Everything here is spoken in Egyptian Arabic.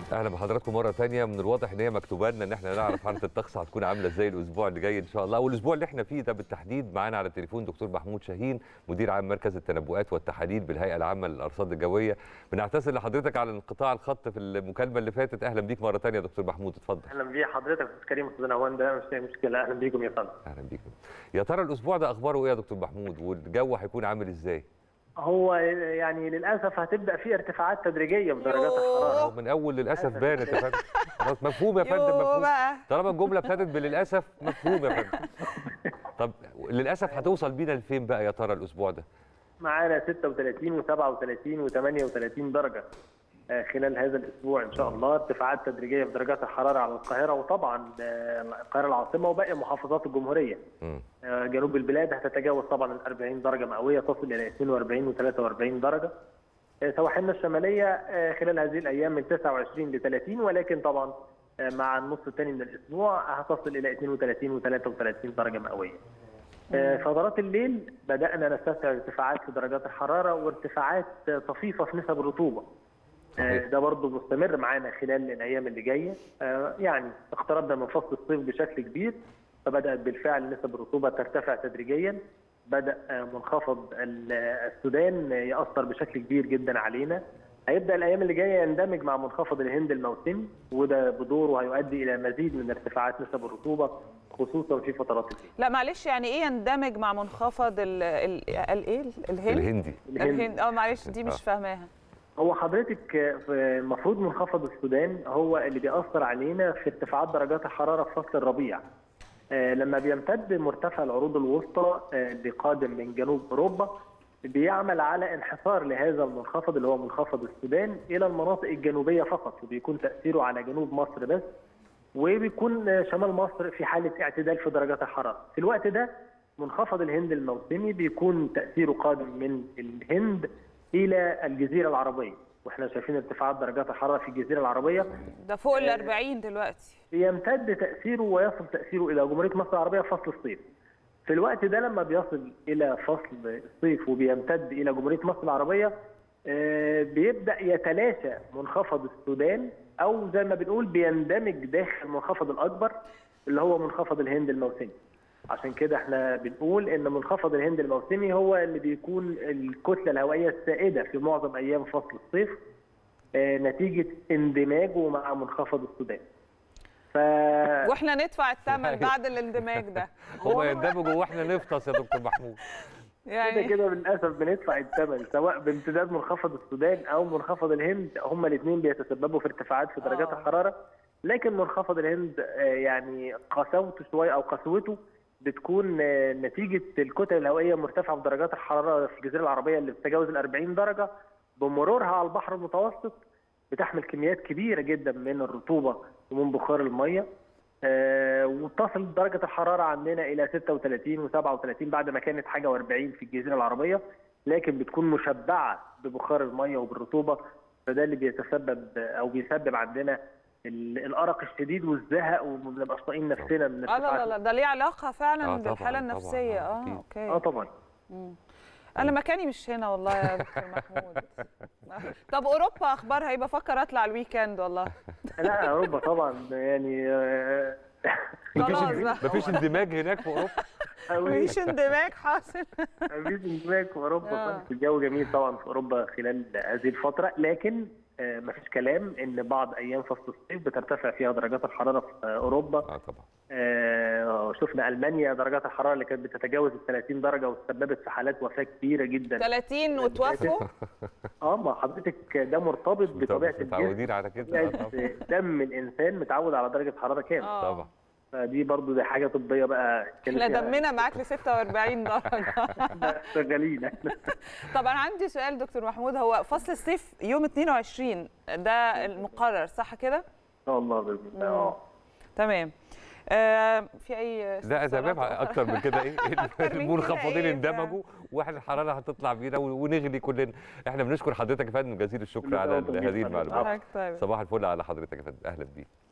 اهلا بحضراتكم مره ثانيه من الواضح ان هي مكتوبه لنا ان احنا نعرف حاله الطقس هتكون عامله ازاي الاسبوع اللي جاي ان شاء الله والاسبوع اللي احنا فيه ده بالتحديد معانا على التليفون دكتور محمود شاهين مدير عام مركز التنبؤات والتحاليل بالهيئه العامه للارصاد الجويه بنعتذر لحضرتك على انقطاع الخط في المكالمه اللي فاتت اهلا بيك مره ثانيه دكتور محمود اتفضل اهلا بيك حضرتك استاذ كريم استاذ نوان ده مش مشكله اهلا بيكم يا فندم اهلا بيك يا ترى الاسبوع ده اخباره ايه يا دكتور محمود والجو هيكون عامل ازاي هو يعني للاسف هتبدا في ارتفاعات تدريجيه في درجات الحراره هو من اول للاسف بانت يا فندم خلاص مفهوم يا فندم يوه مفهوم بقى. طالما الجمله ابتدت بالللاسف مفهوم يا فندم طب للاسف هتوصل بينا لفين بقى يا ترى الاسبوع ده معانا 36 و37 و38 درجه آه، خلال هذا الاسبوع ان شاء الله ارتفاعات تدريجيه في درجات الحراره على القاهره وطبعا آه، القاهره العاصمه وباقي محافظات الجمهوريه مم. آه، جنوب البلاد هتتجاوز طبعا ال 40 درجه مئويه تصل الى 42 و43 درجه آه، سواحلنا الشماليه آه، خلال هذه الايام من 29 ل 30 ولكن طبعا آه، مع النص الثاني من الاسبوع هتصل الى 32 و33 درجه مئويه. آه، فترات الليل بدانا نستشعر ارتفاعات في درجات الحراره وارتفاعات آه، طفيفه في نسب الرطوبه. آه، صحيح. ده برضه مستمر معانا خلال الايام اللي جايه آه، يعني اقتربنا من فصل الصيف بشكل كبير فبدات بالفعل نسب الرطوبه ترتفع تدريجيا بدا آه، منخفض ال- آه، السودان ياثر بشكل كبير جدا علينا هيبدا الايام اللي جايه يندمج مع منخفض الهند الموسمي وده بدوره هيؤدي الى مزيد من ارتفاعات نسب الرطوبه خصوصا في فترات الليل لا معلش يعني ايه يندمج مع منخفض ال ال الايه الهند الهندي الهند اه معلش دي آه. مش فاهماها هو حضرتك آه، المفروض منخفض السودان هو اللي بيأثر علينا في ارتفاعات درجات الحرارة في فصل الربيع آه، لما بيمتد مرتفع العروض الوسطى آه، اللي قادم من جنوب أوروبا بيعمل على انحصار لهذا المنخفض اللي هو منخفض السودان إلى المناطق الجنوبية فقط وبيكون تأثيره على جنوب مصر بس وبيكون آه، شمال مصر في حالة اعتدال في درجات الحرارة في الوقت ده منخفض الهند الموسمي بيكون تأثيره قادم من الهند إلى الجزيرة العربية واحنا شايفين ارتفاعات درجات الحرارة في الجزيرة العربية ده فوق ال 40 دلوقتي بيمتد تأثيره ويصل تأثيره إلى جمهورية مصر العربية في فصل الصيف. في الوقت ده لما بيصل إلى فصل الصيف وبيمتد إلى جمهورية مصر العربية آه، بيبدأ يتلاشى منخفض السودان أو زي ما بنقول بيندمج داخل المنخفض الأكبر اللي هو منخفض الهند الموسمي. عشان كده احنا بنقول ان منخفض الهند الموسمي هو اللي بيكون الكتله الهوائيه السائده في معظم ايام فصل الصيف آه، نتيجه اندماجه مع منخفض السودان. ف واحنا ندفع الثمن بعد الاندماج ده هما يندمجوا واحنا نفطس يا دكتور محمود كده يعني كده للاسف بندفع الثمن سواء بامتداد منخفض السودان او منخفض الهند هما الاثنين بيتسببوا في ارتفاعات في درجات آه. الحراره لكن منخفض الهند آه، يعني قسوته شويه او قسوته بتكون آه، نتيجه الكتل الهوائيه مرتفعه في درجات الحراره في الجزيره العربيه اللي بتتجاوز ال 40 درجه بمرورها على البحر المتوسط بتحمل كميات كبيره جدا من الرطوبه ومن بخار الميه آه، وتصل درجه الحراره عندنا الى 36 و37 بعد ما كانت حاجه و40 في الجزيره العربيه لكن بتكون مشبعه ببخار الميه وبالرطوبه فده اللي بيتسبب او بيسبب عندنا ال- الارق الشديد والزهق وما بنبقاش طايقين نفسنا من اه لا لا لا ده ليه علاقه فعلا آه طبعاً، بالحاله طبعاً، النفسيه آه، اه أكيد. اه اوكي طبعا انا مكاني مش هنا والله يا دكتور محمود طب اوروبا اخبارها ايه بفكر اطلع الويكند والله لا اوروبا طبعا يعني آه، خلاص مفيش بقى. مفيش اندماج هناك في اوروبا مفيش اندماج حاصل مفيش اندماج في اوروبا آه. خالص. الجو جميل طبعا في اوروبا خلال هذه الفتره لكن آه، مفيش كلام ان بعض ايام فصل الصيف بترتفع فيها درجات الحراره في آه، اوروبا اه طبعا آه، شفنا المانيا درجات الحراره اللي كانت بتتجاوز ال 30 درجه وتسببت في حالات وفاه كبيره جدا 30 وتوافقوا اه ما حضرتك ده مرتبط بطبيعه الجسم متعودين على كده آه طبيعة طبعا دم الانسان متعود على درجه حراره كام اه طبعا فدي برضو دي حاجه طبيه بقى احنا دمنا معاك ل 46 درجه شغالين طبعا عندي سؤال دكتور محمود هو فصل الصيف يوم 22 ده المقرر صح كده؟ ان شاء الله باذن الله اه تمام آه في اي لا استفسارات تمام أخرى؟ اكتر من كده ايه أكتر من كده المنخفضين إيه اندمجوا واحنا الحراره هتطلع بينا ونغلي كلنا احنا بنشكر حضرتك يا فندم جزيل الشكر على شكراً هذه جداً. المعلومات حضرتك طيب صباح الفل على حضرتك يا فندم اهلا بيك